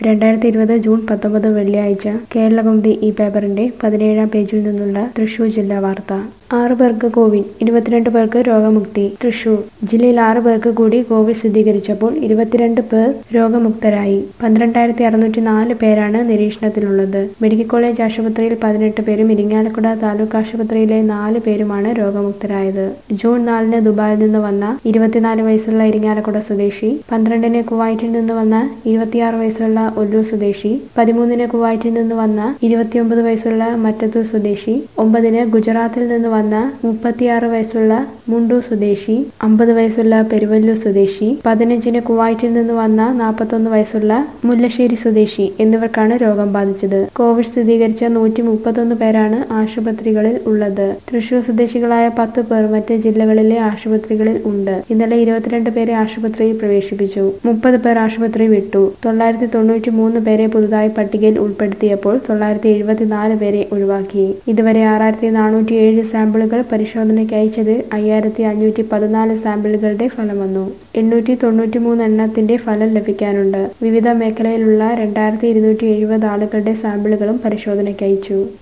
രണ്ടായിരത്തി ഇരുപത് ജൂൺ പത്തൊമ്പത് വെള്ളിയാഴ്ച കേരളകൗമുദി ഈ പേപ്പറിന്റെ പതിനേഴാം പേജിൽ നിന്നുള്ള തൃശൂർ ജില്ലാ വാർത്ത ആറ് പേർക്ക് കോവിഡ് ഇരുപത്തിരണ്ട് പേർക്ക് രോഗമുക്തി തൃശൂർ ജില്ലയിൽ ആറ് പേർക്ക് കൂടി കോവിഡ് സ്ഥിരീകരിച്ചപ്പോൾ ഇരുപത്തിരണ്ട് പേർ രോഗമുക്തരായി പന്ത്രണ്ടായിരത്തി അറുന്നൂറ്റി നാല് പേരാണ് നിരീക്ഷണത്തിലുള്ളത് മെഡിക്കൽ കോളേജ് ആശുപത്രിയിൽ പതിനെട്ട് പേരും ഇരിങ്ങാലക്കുട താലൂക്ക് ആശുപത്രിയിലെ നാല് പേരുമാണ് രോഗമുക്തരായത് ജൂൺ നാലിന് ദുബായിൽ നിന്ന് വന്ന ഇരുപത്തിനാല് വയസ്സുള്ള ഇരിങ്ങാലക്കുട സ്വദേശി പന്ത്രണ്ടിന് കുവൈറ്റിൽ നിന്ന് വന്ന ഇരുപത്തിയാറ് വയസ്സുള്ള ഒല്ലൂർ സ്വദേശി പതിമൂന്നിന് കുവൈറ്റിൽ നിന്ന് വന്ന ഇരുപത്തിയൊമ്പത് വയസ്സുള്ള മറ്റത്തൂർ സ്വദേശി ഒമ്പതിന് ഗുജറാത്തിൽ നിന്ന് വന്ന മുപ്പത്തിയാറ് വയസ്സുള്ള മുണ്ടൂർ സ്വദേശി അമ്പത് വയസ്സുള്ള പെരുവല്ലൂർ സ്വദേശി പതിനഞ്ചിന് കുവൈറ്റിൽ നിന്ന് വന്ന നാൽപ്പത്തൊന്ന് വയസ്സുള്ള മുല്ലശ്ശേരി സ്വദേശി എന്നിവർക്കാണ് രോഗം ബാധിച്ചത് കോവിഡ് സ്ഥിരീകരിച്ച നൂറ്റി മുപ്പത്തൊന്ന് പേരാണ് ആശുപത്രികളിൽ ഉള്ളത് തൃശൂർ സ്വദേശികളായ പത്ത് പേർ മറ്റ് ജില്ലകളിലെ ആശുപത്രികളിൽ ഉണ്ട് ഇന്നലെ ഇരുപത്തിരണ്ട് പേരെ ആശുപത്രിയിൽ പ്രവേശിപ്പിച്ചു മുപ്പത് പേർ ആശുപത്രി വിട്ടു തൊള്ളായിരത്തി തൊണ്ണൂറ്റി മൂന്ന് പേരെ പുതുതായി പട്ടികയിൽ ഉൾപ്പെടുത്തിയപ്പോൾ തൊള്ളായിരത്തി എഴുപത്തിനാല് പേരെ ഒഴിവാക്കി ഇതുവരെ ആറായിരത്തി നാനൂറ്റി ഏഴ് സാമ്പിളുകൾ പരിശോധനയ്ക്ക് അയച്ചത് അയ്യായിരത്തി അഞ്ഞൂറ്റി പതിനാല് സാമ്പിളുകളുടെ ഫലം വന്നു എണ്ണൂറ്റി തൊണ്ണൂറ്റി മൂന്ന് എണ്ണത്തിന്റെ ഫലം ലഭിക്കാനുണ്ട് വിവിധ മേഖലയിലുള്ള രണ്ടായിരത്തി ഇരുന്നൂറ്റി എഴുപത് ആളുകളുടെ സാമ്പിളുകളും പരിശോധനയ്ക്ക് അയച്ചു